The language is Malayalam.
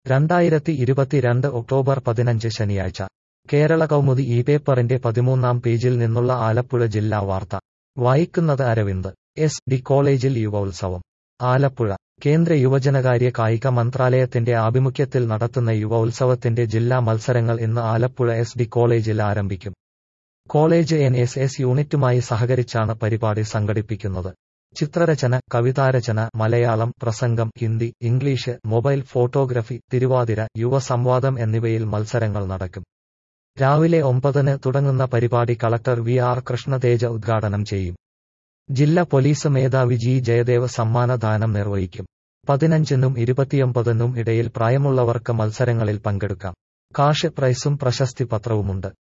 രണ്ടായിരത്തി ഇരുപത്തിരണ്ട് ഒക്ടോബർ പതിനഞ്ച് ശനിയാഴ്ച കേരള കൗമുദി ഈ പേപ്പറിന്റെ പതിമൂന്നാം പേജിൽ നിന്നുള്ള ആലപ്പുഴ ജില്ലാ വാർത്ത വായിക്കുന്നത് അരവിന്ദ് എസ് ഡി കോളേജിൽ യുവോത്സവം ആലപ്പുഴ കേന്ദ്ര യുവജനകാര്യ കായിക മന്ത്രാലയത്തിന്റെ ആഭിമുഖ്യത്തിൽ നടത്തുന്ന യുവോത്സവത്തിന്റെ ജില്ലാ മത്സരങ്ങൾ ഇന്ന് ആലപ്പുഴ എസ് ഡി കോളേജിൽ ആരംഭിക്കും കോളേജ് എൻ എസ് എസ് യൂണിറ്റുമായി സഹകരിച്ചാണ് പരിപാടി സംഘടിപ്പിക്കുന്നത് ചിത്രരചന കവിതാരചന മലയാളം പ്രസംഗം Hindi English mobile photography Thiruvathira യുവസംവാദം എന്നിവയിൽ മത്സരങ്ങൾ നടക്കും രാവിലെ ഒമ്പതിന് തുടങ്ങുന്ന പരിപാടി കളക്ടർ വി ആർ കൃഷ്ണതേജ ഉദ്ഘാടനം ചെയ്യും ജില്ലാ പോലീസ് മേധാവി ജി ജയദേവ് സമ്മാനദാനം നിർവഹിക്കും പതിനഞ്ചിനും ഇരുപത്തിയൊമ്പതിനും ഇടയിൽ പ്രായമുള്ളവർക്ക് മത്സരങ്ങളിൽ പങ്കെടുക്കാം കാഷ് പ്രൈസും പ്രശസ്തി പത്രവുമുണ്ട്